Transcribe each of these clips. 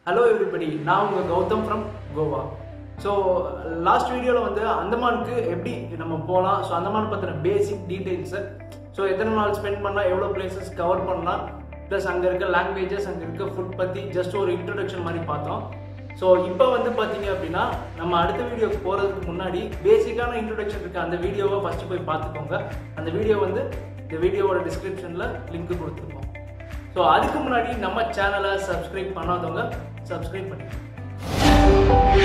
hello everybody நான் உங்கள் Gautham from Goa so last வீடியோவில் வந்து அந்தமானுக்கு எப்படி நம்ம போகலாம் ஸோ அந்தமான் பற்றின பேசிக் டீட்டெயில்ஸு ஸோ எத்தனை நாள் ஸ்பெண்ட் பண்ணால் எவ்வளோ பிளேசஸ் கவர் பண்ணலாம் ப்ளஸ் அங்கே இருக்க லாங்குவேஜஸ் அங்கே இருக்க ஃபுட் பற்றி ஜஸ்ட் ஒரு இன்ட்ரடக்ஷன் மாதிரி பார்த்தோம் ஸோ இப்போ வந்து பார்த்தீங்க அப்படின்னா நம்ம அடுத்த வீடியோக்கு போகிறதுக்கு முன்னாடி பேசிக்கான இன்ட்ரடக்ஷன் இருக்க அந்த வீடியோவை ஃபஸ்ட்டு போய் பார்த்துக்கோங்க அந்த வீடியோ வந்து இந்த வீடியோவோட டிஸ்கிரிப்ஷனில் லிங்க் கொடுத்துருக்கோம் ஸோ அதுக்கு முன்னாடி நம்ம சேனலை சப்ஸ்கிரைப் பண்ணாதவங்க சப்ஸ்கிரைப் பண்ணிக்கோங்க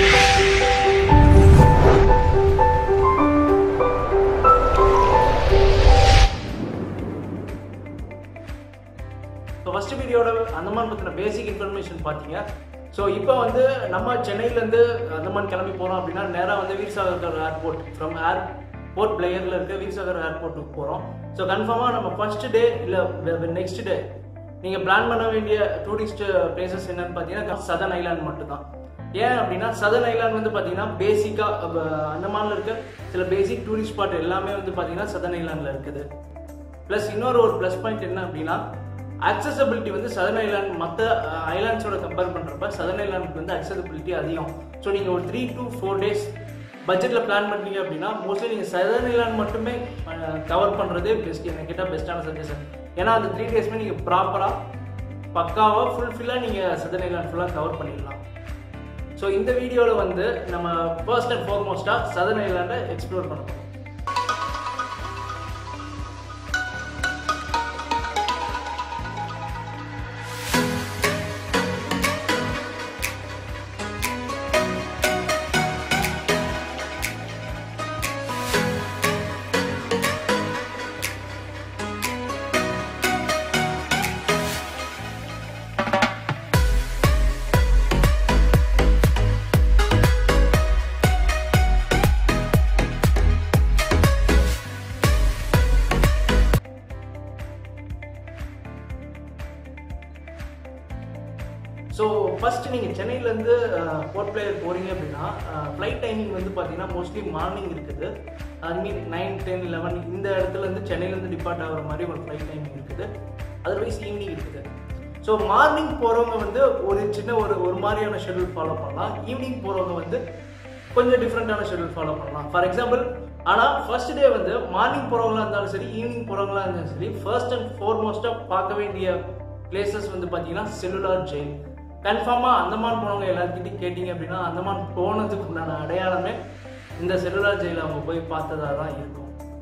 ஸோ ஃபஸ்ட்டு வீடியோட அந்தமான் பற்றின பேசிக் இன்ஃபர்மேஷன் பார்த்தீங்க ஸோ இப்போ வந்து நம்ம சென்னையிலேருந்து அந்தமான் கிளம்பி போகிறோம் அப்படின்னா நேராக வந்து Veer Savarkar airport from airport பிளேயரில் இருக்க வீர்சாகர் ஏர்போர்ட்டுக்கு போகிறோம் ஸோ கன்ஃபார்மாக நம்ம ஃபர்ஸ்ட் டே இல்லை நெக்ஸ்ட் டே நீங்கள் பிளான் பண்ண வேண்டிய டூரிஸ்ட் பிளேசஸ் என்னன்னு பார்த்தீங்கன்னா சதன் ஐலாண்ட் மட்டும்தான் ஏன் அப்படின்னா சதன் ஐலாண்ட் வந்து பார்த்தீங்கன்னா பேசிக்காக அந்தமானில் இருக்க சில பேசிக் டூரிஸ்ட் ஸ்பாட் எல்லாமே வந்து பார்த்தீங்கன்னா சதன் ஐலாண்டில் இருக்குது ப்ளஸ் இன்னொரு ஒரு ப்ளஸ் பாயிண்ட் என்ன அப்படின்னா அக்சசபிலிட்டி வந்து சதன் ஐலாண்ட் மற்ற ஐலாண்ட்ஸோட கம்பேர் பண்ணுறப்ப சதன் ஐலாண்டுக்கு வந்து அக்சசபிலிட்டி அதிகம் ஸோ நீங்கள் ஒரு த்ரீ டு ஃபோர் டேஸ் பட்ஜெட்டில் பிளான் பண்ணீங்க அப்படின்னா மோஸ்ட்லி நீங்கள் சதன் ஐலாண்ட் மட்டுமே கவர் பண்ணுறதே பெஸ்ட் எனக்கு கேட்டால் பெஸ்ட்டான சஜஷன் ஏன்னா அந்த த்ரீ டேஸ்மே நீங்கள் ப்ராப்பராக பக்காவாக ஃபுல்ஃபில்லாக நீங்கள் சதன் ஐலாண்ட் ஃபுல்லாக கவர் பண்ணிடலாம் ஸோ இந்த வீடியோவில் வந்து நம்ம ஃபர்ஸ்ட் அண்ட் ஃபார்மோஸ்ட்டாக சதன் ஐலாண்டை எக்ஸ்ப்ளோர் பண்ண போகிறோம் ஸோ ஃபர்ஸ்ட் நீங்கள் சென்னையிலேருந்து போர்ட் பிளேயர் போகிறீங்க அப்படின்னா ஃப்ளைட் டைமிங் வந்து பார்த்தீங்கன்னா மோஸ்ட்லி மார்னிங் இருக்குது அது மீன் நைன் டென் லெவன் இந்த இடத்துல இருந்து சென்னையிலேருந்து டிபார்ட் ஆகிற மாதிரி ஒரு ஃப்ளைட் டைமிங் இருக்குது அதர்வைஸ் ஈவினிங் இருக்குது ஸோ மார்னிங் போகிறவங்க வந்து ஒரு சின்ன ஒரு ஒரு மாதிரியான ஷெடியூல் ஃபாலோ பண்ணலாம் ஈவினிங் போகிறவங்க வந்து கொஞ்சம் டிஃப்ரெண்ட்டான ஷெடியூல் ஃபாலோ பண்ணலாம் ஃபார் எக்ஸாம்பிள் ஆனால் ஃபர்ஸ்ட் டே வந்து மார்னிங் போகிறவங்களா இருந்தாலும் சரி ஈவினிங் போகிறவங்களா இருந்தாலும் சரி ஃபர்ஸ்ட் அண்ட் ஃபோர்மோஸ்ட்டாக பார்க்க வேண்டிய பிளேசஸ் வந்து பார்த்தீங்கன்னா செல்லுலார் ஜெயில் கன்ஃபார்மாக அந்தமான் போனவங்க எல்லாருக்கிட்டையும் கேட்டிங்க அப்படின்னா அந்தமான் போனதுக்கு உண்டான அடையாளமே இந்த செல்லுலார் ஜெயில அவங்க போய் பார்த்ததா தான் இருக்கும்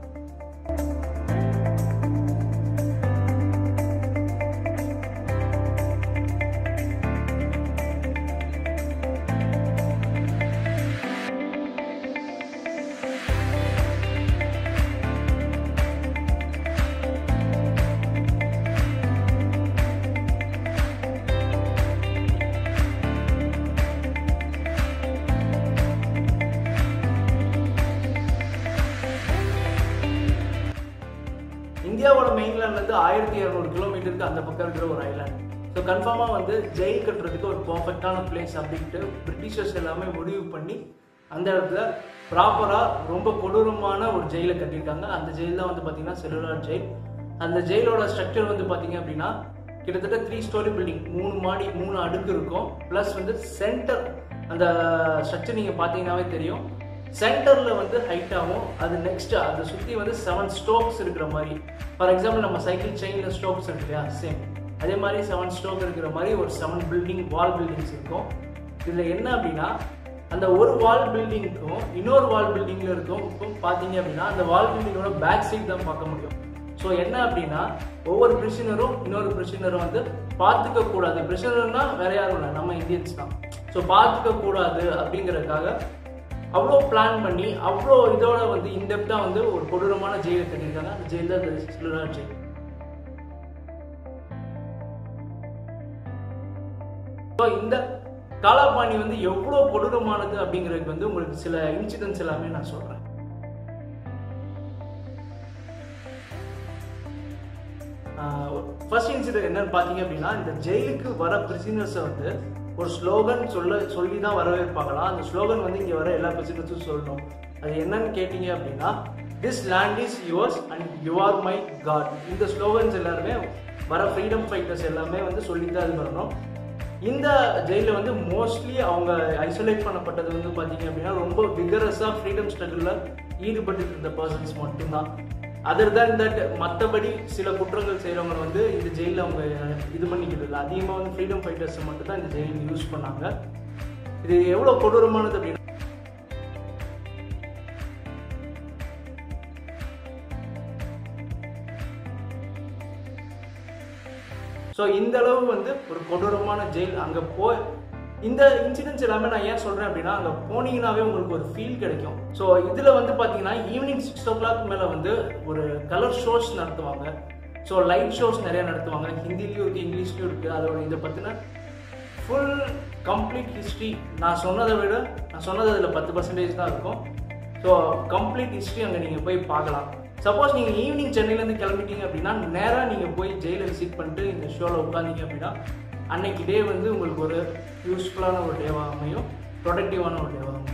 இந்தியாவோட மெயின்லேண்ட்லேருந்து ஆயிரத்தி இரநூறு கிலோமீட்டருக்கு அந்த பக்கம் இருக்கிற ஒரு ஐலாண்ட் ஸோ கன்ஃபார்மாக வந்து ஜெயில் கட்டுறதுக்கு ஒரு பர்ஃபெக்டான பிளேஸ் அப்படின்ட்டு பிரிட்டிஷர்ஸ் எல்லாமே முடிவு பண்ணி அந்த இடத்துல ப்ராப்பராக ரொம்ப கொடூரமான ஒரு ஜெயிலை கட்டியிருக்காங்க அந்த ஜெயில் தான் வந்து பார்த்தீங்கன்னா செல்லுலார் ஜெயில் அந்த ஜெயிலோட ஸ்ட்ரக்சர் வந்து பார்த்தீங்க அப்படின்னா கிட்டத்தட்ட த்ரீ ஸ்டோரி பில்டிங் மூணு மாடி மூணு அடுக்கு இருக்கும் ப்ளஸ் வந்து சென்டர் அந்த ஸ்ட்ரக்சர் நீங்கள் பார்த்தீங்கன்னாவே தெரியும் சென்டரில் வந்து ஹைட்டாகவும் அது நெக்ஸ்ட் அதை சுற்றி வந்து செவன் ஸ்டோக்ஸ் இருக்கிற மாதிரி ஃபார் எக்ஸாம்பிள் நம்ம சைக்கிள் செயினில் ஸ்டோக்ஸ் இருக்கு இல்லையா சேம் அதே மாதிரி செவன் ஸ்டோக் இருக்கிற மாதிரி ஒரு செவன் பில்டிங் வால் பில்டிங்ஸ் இருக்கும் இதில் என்ன அப்படின்னா அந்த ஒரு வால் பில்டிங்க்கும் இன்னொரு வால் பில்டிங்கில் இருக்கும் இப்போ பார்த்தீங்க அப்படின்னா அந்த வால் பில்டிங்கோட பேக் சைட் தான் பார்க்க முடியும் ஸோ என்ன அப்படின்னா ஒவ்வொரு பிரிஷனரும் இன்னொரு பிரிஷனரும் வந்து பார்த்துக்க கூடாது பிரிஷனர்னா வேற யாரும் இல்லை நம்ம இந்தியன்ஸ் தான் ஸோ பார்த்துக்க கூடாது அப்படிங்கிறதுக்காக அவ்வளோ பிளான் பண்ணி அவ்வளோ இதோட வந்து இன்டெப்டாக வந்து ஒரு கொடூரமான ஜெயிலை கட்டியிருக்காங்க அந்த ஜெயில் தான் சிலுரார் ஜெயில் ஸோ இந்த காலாபாணி வந்து எவ்வளோ கொடூரமானது அப்படிங்கிறதுக்கு வந்து உங்களுக்கு சில இன்சிடென்ட்ஸ் எல்லாமே நான் சொல்கிறேன் ஃபர்ஸ்ட் இன்சிடென்ட் என்னன்னு பார்த்தீங்க அப்படின்னா இந்த ஜெயிலுக்கு வர பிரிசினர்ஸை வந்து ஒரு ஸ்லோகன் சொல்ல சொல்லி தான் வரவேற்பாங்களாம் அந்த ஸ்லோகன் வந்து இங்கே வர எல்லா பிரிசினர்ஸும் சொல்லணும் அது என்னன்னு கேட்டீங்க அப்படின்னா this land is yours and you are my god இந்த ஸ்லோகன்ஸ் எல்லாருமே வர ஃப்ரீடம் ஃபைட்டர்ஸ் எல்லாமே வந்து சொல்லி தான் இது பண்ணணும் இந்த ஜெயிலில் வந்து மோஸ்ட்லி அவங்க ஐசோலேட் பண்ணப்பட்டது வந்து பார்த்தீங்க அப்படின்னா ரொம்ப விகரஸாக ஃப்ரீடம் ஸ்ட்ரகிளில் ஈடுபட்டு இருந்த பர்சன்ஸ் மட்டும்தான் அதர் தேன் தட் மற்றபடி சில குற்றங்கள் செய்கிறவங்க வந்து இந்த ஜெயிலில் அவங்க இது பண்ணிக்கிறது இல்லை அதிகமாக வந்து ஃப்ரீடம் ஃபைட்டர்ஸ் மட்டும் தான் இந்த ஜெயிலில் யூஸ் பண்ணாங்க இது எவ்வளோ கொடூரமானது அப்படின்னா ஸோ இந்த அளவு வந்து ஒரு கொடூரமான ஜெயில் அங்கே போ இந்த இன்சிடென்ட்ஸ் எல்லாமே நான் ஏன் சொல்கிறேன் அப்படின்னா அங்கே போனீங்கன்னாவே உங்களுக்கு ஒரு ஃபீல் கிடைக்கும் ஸோ இதில் வந்து பார்த்தீங்கன்னா ஈவினிங் சிக்ஸ் ஓ கிளாக் மேலே வந்து ஒரு கலர் ஷோஸ் நடத்துவாங்க ஸோ லைட் ஷோஸ் நிறைய நடத்துவாங்க ஹிந்திலையும் இருக்குது இங்கிலீஷ்லையும் இருக்குது அதோட இதை பற்றின ஃபுல் கம்ப்ளீட் ஹிஸ்ட்ரி நான் சொன்னதை விட நான் சொன்னது அதில் பத்து பர்சன்டேஜ் தான் இருக்கும் ஸோ கம்ப்ளீட் ஹிஸ்ட்ரி அங்கே நீங்கள் போய் பார்க்கலாம் சப்போஸ் நீங்கள் ஈவினிங் சென்னையிலேருந்து கிளம்பிட்டீங்க அப்படின்னா நேராக நீங்கள் போய் ஜெயிலை விசிட் பண்ணிட்டு இந்த ஷோவில் உட்காந்தீங்க அப்படின்னா அன்னைக்கு டே வந்து உங்களுக்கு ஒரு யூஸ்ஃபுல்லான ஒரு டேவாக அமையும் ப்ரொடக்டிவான ஒரு டேவாக அமையும்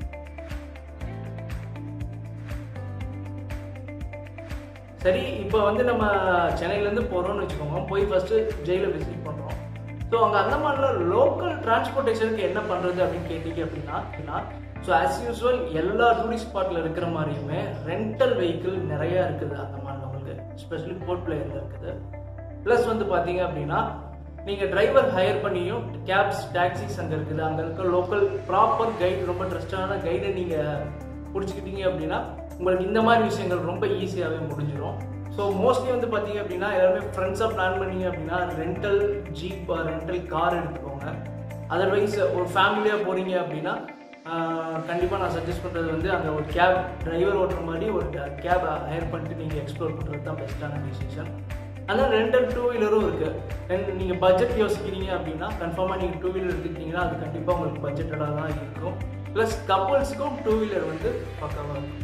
சரி இப்போ வந்து நம்ம சென்னையிலேருந்து போகிறோம்னு வச்சுக்கோங்க போய் ஃபஸ்ட்டு ஜெயிலை விசிட் பண்ணுறோம் ஸோ அங்கே அந்த மாதிரிலாம் லோக்கல் டிரான்ஸ்போர்ட்டேஷனுக்கு என்ன பண்ணுறது அப்படின்னு கேட்டீங்க அப்படின்னா அப்படின்னா ஸோ ஆஸ் யூஸ்வல் எல்லா டூரிஸ்ட் ஸ்பாட்டில் இருக்கிற மாதிரியுமே ரெண்டல் வெஹிக்கிள் நிறையா இருக்குது அந்த மாதிரி நம்மளுக்கு எஸ்பெஷலி போர்ட் பிளேயரில் இருக்குது ப்ளஸ் வந்து பார்த்தீங்க அப்படின்னா நீங்கள் டிரைவர் ஹையர் பண்ணியும் கேப்ஸ் டாக்ஸிஸ் அங்கே இருக்குது அங்கே இருக்க லோக்கல் ப்ராப்பர் கைடு ரொம்ப ட்ரஸ்டான கைடை நீங்கள் பிடிச்சிக்கிட்டீங்க அப்படின்னா உங்களுக்கு இந்த மாதிரி விஷயங்கள் ரொம்ப ஈஸியாகவே முடிஞ்சிடும் ஸோ மோஸ்ட்லி வந்து பார்த்தீங்க அப்படின்னா எல்லாருமே ஃப்ரெண்ட்ஸாக பிளான் பண்ணீங்க அப்படின்னா ரெண்டல் ஜீப் ரெண்டல் கார் எடுத்துக்கோங்க அதர்வைஸ் ஒரு ஃபேமிலியாக போகிறீங்க அப்படின்னா கண்டிப்பாக நான் சஜஸ்ட் பண்ணுறது வந்து அங்கே ஒரு கேப் டிரைவர் ஓட்டுற மாதிரி ஒரு கேப் ஹையர் பண்ணிட்டு நீங்கள் எக்ஸ்ப்ளோர் பண்ணுறது தான் பெஸ்ட்டான டிசிஷன் ஆனால் ரெண்டல் டூ வீலரும் இருக்குது நீங்கள் பட்ஜெட் யோசிக்கிறீங்க அப்படின்னா கன்ஃபார்மாக நீங்கள் டூ வீலர் எடுத்துக்கிட்டீங்கன்னா அது கண்டிப்பாக உங்களுக்கு பட்ஜெட்டடாக தான் இருக்கும் ப்ளஸ் கப்புள்ஸுக்கும் டூ வீலர் வந்து பக்காவாக இருக்கும்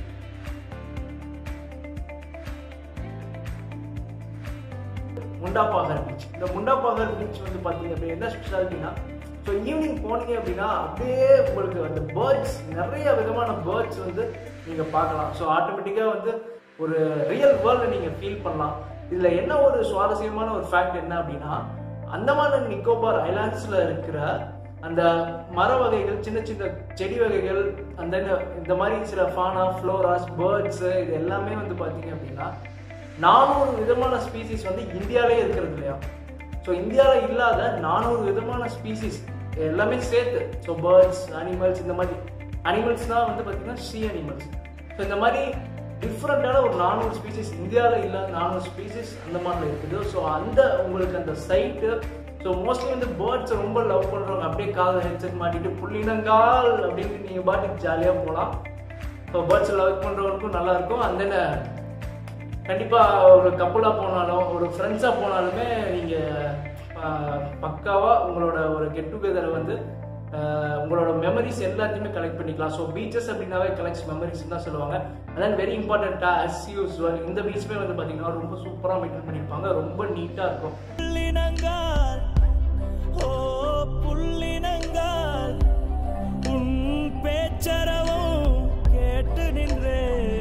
முண்டாப்பாகர் பீச் இந்த முண்டாப்பாகர் பீச் வந்து பார்த்தீங்க அப்படின்னா என்ன ஸ்பெஷாலிட்டினா ஸோ ஈவினிங் போனீங்க அப்படின்னா அப்படியே உங்களுக்கு அந்த பேர்ட்ஸ் நிறைய விதமான பேர்ட்ஸ் வந்து நீங்கள் பார்க்கலாம் ஸோ ஆட்டோமேட்டிக்காக வந்து ஒரு ரியல் வேர்ல்டை நீங்கள் ஃபீல் பண்ணலாம் இதில் என்ன ஒரு சுவாரஸ்யமான ஒரு ஃபேக்ட் என்ன அப்படின்னா அந்தமான் நிக்கோபார் ஐலாண்ட்ஸில் இருக்கிற அந்த மர வகைகள் சின்ன சின்ன செடி வகைகள் அந்த இந்த மாதிரி சில ஃபானா ஃப்ளோராஸ் பேர்ட்ஸ் இது எல்லாமே வந்து பார்த்தீங்க அப்படின்னா நானூறு விதமான ஸ்பீசிஸ் வந்து இந்தியாவிலே இருக்கிறது இல்லையா ஸோ இந்தியாவில் இல்லாத நானூறு விதமான ஸ்பீசிஸ் எல்லாமே சேர்த்து ஸோ பேர்ட்ஸ் அனிமல்ஸ் இந்த மாதிரி அனிமல்ஸ்னால் வந்து பார்த்தீங்கன்னா சி அனிமல்ஸ் ஸோ இந்த மாதிரி டிஃப்ரெண்ட்டான ஒரு நானூறு ஸ்பீசிஸ் இந்தியாவில் இல்லாத நானூறு ஸ்பீசிஸ் அந்த மாதிரில இருக்குது ஸோ அந்த உங்களுக்கு அந்த சைட்டு ஸோ மோஸ்ட்லி வந்து பேர்ட்ஸை ரொம்ப லவ் பண்ணுறவங்க அப்படியே கால் ஹெட்செட் மாட்டிட்டு புள்ளினங்கால் அப்படின்னு நீங்கள் பாட்டுக்கு ஜாலியாக போகலாம் ஸோ பேர்ட்ஸை லவ் பண்ணுறவங்களுக்கும் நல்லாயிருக்கும் அந்த கண்டிப்பாக ஒரு கப்புளாக போனாலும் ஒரு ஃப்ரெண்ட்ஸாக போனாலுமே நீங்கள் பக்காவாக உங்களோட ஒரு கெட் டுகெதரை வந்து உங்களோட மெமரிஸ் எல்லாத்தையுமே கலெக்ட் பண்ணிக்கலாம் ஸோ பீச்சஸ் அப்படின்னாவே கலெக்ட்ஸ் மெமரிஸ் தான் சொல்லுவாங்க அதான் வெரி இம்பார்ட்டண்ட்டாக அஸ் யூஸ்வல் இந்த பீச்சுமே வந்து பார்த்தீங்கன்னா ரொம்ப சூப்பராக மெயின்டைன் பண்ணியிருப்பாங்க ரொம்ப நீட்டாக இருக்கும் புள்ளினங்கால் ஓ புள்ளினங்கால் உன் பேச்சரவும் கேட்டு நின்றே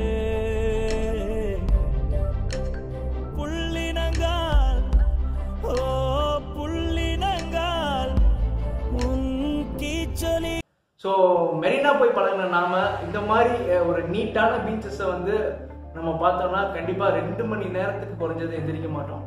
புள்ளினங்கால் ஓ புள்ளினங்கால் உன் கீச்சொலி ஸோ மெரினா போய் பழகின நாம இந்த மாதிரி அஹ், ஒரு நீட்டான பீச்சஸை வந்து நம்ம பார்த்தோம்னா கண்டிப்பாக ரெண்டு மணி நேரத்துக்கு குறைஞ்சது எந்திரிக்க மாட்டோம்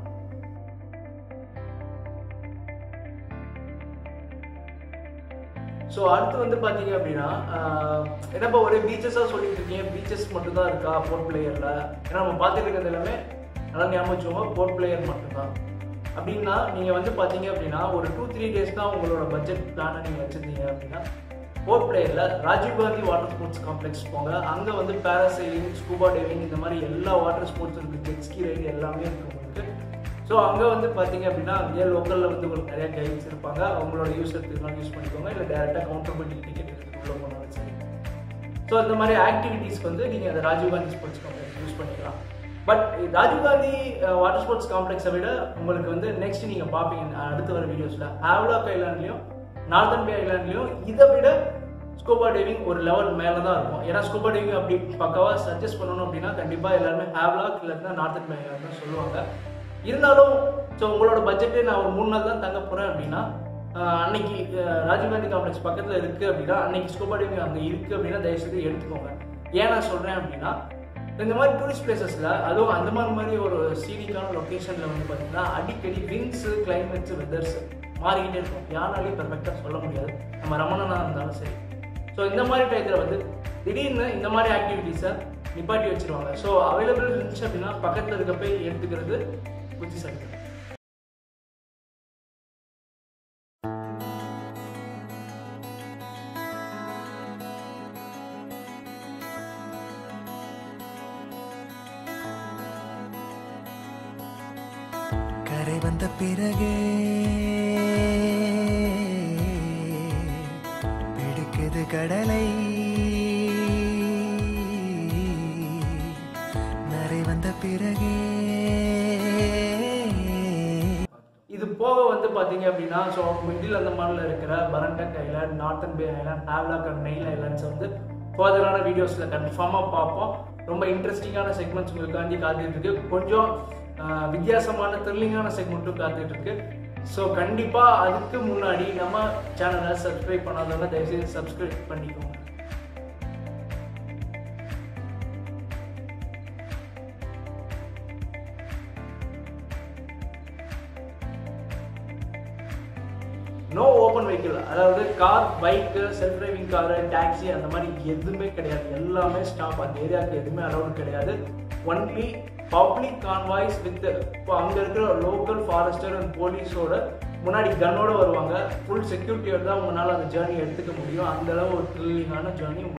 ஸோ அடுத்து வந்து பார்த்தீங்க அப்படின்னா ஆஹ், என்னப்பா ஒரே பீச்சஸாக சொல்லிட்டு இருக்கீங்க பீச்சஸ் மட்டும் தான் இருக்கா போர்ட் பிளேயரில் ஏன்னா நம்ம பார்த்துட்டு இருக்கிறது எல்லாமே நல்லா ஞாபகம் வச்சுக்கோங்க போர்ட் பிளேயர் மட்டும்தான் அப்படின்னா நீங்கள் வந்து பார்த்தீங்க அப்படின்னா ஒரு டூ த்ரீ டேஸ் தான் உங்களோட பட்ஜெட் பிளானை நீங்கள் வச்சுருந்தீங்க அப்படின்னா போர்ட் பிளேயரில் ராஜீவ்காந்தி வாட்டர் ஸ்போர்ட்ஸ் காம்ப்ளெக்ஸ் போங்க அங்கே வந்து பேராசைலிங் ஸ்கூபா டைவிங் இந்த மாதிரி எல்லா வாட்டர் ஸ்போர்ட்ஸ் இருக்குது ஜெட்ஸ்கி ரைடு எல்லாமே இருக்குது உங்களுக்கு ஸோ அங்கே வந்து பார்த்தீங்க அப்படின்னா அங்கேயே லோக்கலில் வந்து உங்களுக்கு நிறைய கைட்ஸ் இருப்பாங்க அவங்களோட யூஸ் எடுத்துக்கலாம் யூஸ் பண்ணிக்கோங்க இல்லை டேரெக்டாக கவுண்டர் பண்ணி டிக்கெட் எடுத்துட்டு உள்ள போனாலும் சரி ஸோ அந்த மாதிரி ஆக்டிவிட்டீஸ்க்கு வந்து நீங்கள் அந்த ராஜீவ்காந்தி ஸ்போர்ட்ஸ் காம்ப்ளெக்ஸ் யூஸ் பண்ணிக்கலாம் பட் ராஜீவ்காந்தி வாட்டர் ஸ்போர்ட்ஸ் காம்ப்ளெக்ஸை விட உங்களுக்கு வந்து நெக்ஸ்ட் நீங்கள் பார்ப்பீங்க அடுத்து வர வீடியோஸில் ஹேவ்லாக் ஐலாண்ட்லையும் நார்தன் பே ஐலாண்ட்லையும் இதை விட ஸ்கூபா டைவிங் ஒரு லெவல் மேலே தான் இருக்கும் ஏன்னா ஸ்கூபா டைவிங் அப்படி பக்காவாக சஜஸ்ட் பண்ணணும் அப்படின்னா கண்டிப்பாக எல்லாருமே ஹேவ்லாக் இல்லைன்னா நார்தன் பே ஐலாண்ட் தான் சொல்லுவாங்க இருந்தாலும் ஸோ உங்களோட பட்ஜெட்டு நான் ஒரு மூணு நாள் தான் தங்க போகிறேன் அப்படின்னா ஆஹ் அன்னைக்கு ஆஹ் ராஜீவ்காந்தி காம்ப்ளெக்ஸ் பக்கத்தில் இருக்குது அப்படின்னா அன்னைக்கு ஸ்கூபா டைவிங் அங்கே இருக்குது அப்படின்னா தயவுசெய்து எடுத்துக்கோங்க ஏன் நான் சொல்கிறேன் அப்படின்னா இந்த மாதிரி டூரிஸ்ட் பிளேசஸில் அதுவும் அந்த மாதிரி மாதிரி ஒரு சீனிக்கான லொக்கேஷனில் வந்து பார்த்தீங்கன்னா அடிக்கடி விங்ஸு கிளைமேட்ஸு வெதர்ஸ் மாறிக்கிட்டே இருக்கும் யாராலையும் பெர்ஃபெக்டாக சொல்ல முடியாது நம்ம ரமணனாக இருந்தாலும் சரி ஸோ இந்த மாதிரி டயத்தில் வந்து திடீர்னு இந்த மாதிரி ஆக்டிவிட்டீஸை நிப்பாட்டி வச்சிருவாங்க ஸோ அவைலபிள் இருந்துச்சு அப்படின்னா பக்கத்தில் இருக்க போய் எடுத்துக்கிறது புத்திசாலி கரை வந்த பிறகே பிடிக்குது கடலை நரை வந்த பிறகே இது போக வந்து பார்த்தீங்க அப்படின்னா ஸோ மிடில் அந்த மாதிரில இருக்கிற Baratang island northern bay island Havelock and Neil islands வந்து ஃபர்தரான வீடியோஸில் கன்ஃபார்மாக பார்ப்போம் ரொம்ப இன்ட்ரெஸ்டிங்கான செக்மெண்ட்ஸ் உங்களுக்காண்டி காத்துட்டு இருக்கு கொஞ்சம் ஆஹ், வித்தியாசமான த்ரில்லிங்கான செக்மெண்ட்டும் காத்துட்டு இருக்கு ஸோ கண்டிப்பாக அதுக்கு முன்னாடி நம்ம சேனலை சப்ஸ்கிரைப் பண்ணாதவங்க தயவுசெய்து சப்ஸ்கிரைப் பண்ணிக்கோங்க நோ ஓப்பன் வெஹிக்கிள் அதாவது car bike self driving car taxi அந்த மாதிரி எதுவுமே கிடையாது எல்லாமே ஸ்டாப் அந்த ஏரியாவுக்கு எதுவுமே அலௌடு கிடையாது ஒன்லி பப்ளிக் கான்வாய்ஸ் வித் இப்போ அங்கே இருக்கிற லோக்கல் ஃபாரஸ்டர் அண்ட் போலீஸோட முன்னாடி கன்னோட வருவாங்க ஃபுல் செக்யூரிட்டியோட தான் உங்களால் அந்த ஜேர்னி எடுத்துக்க முடியும் அந்த அளவு ஒரு த்ரில்லிங்கான ஜேர்னி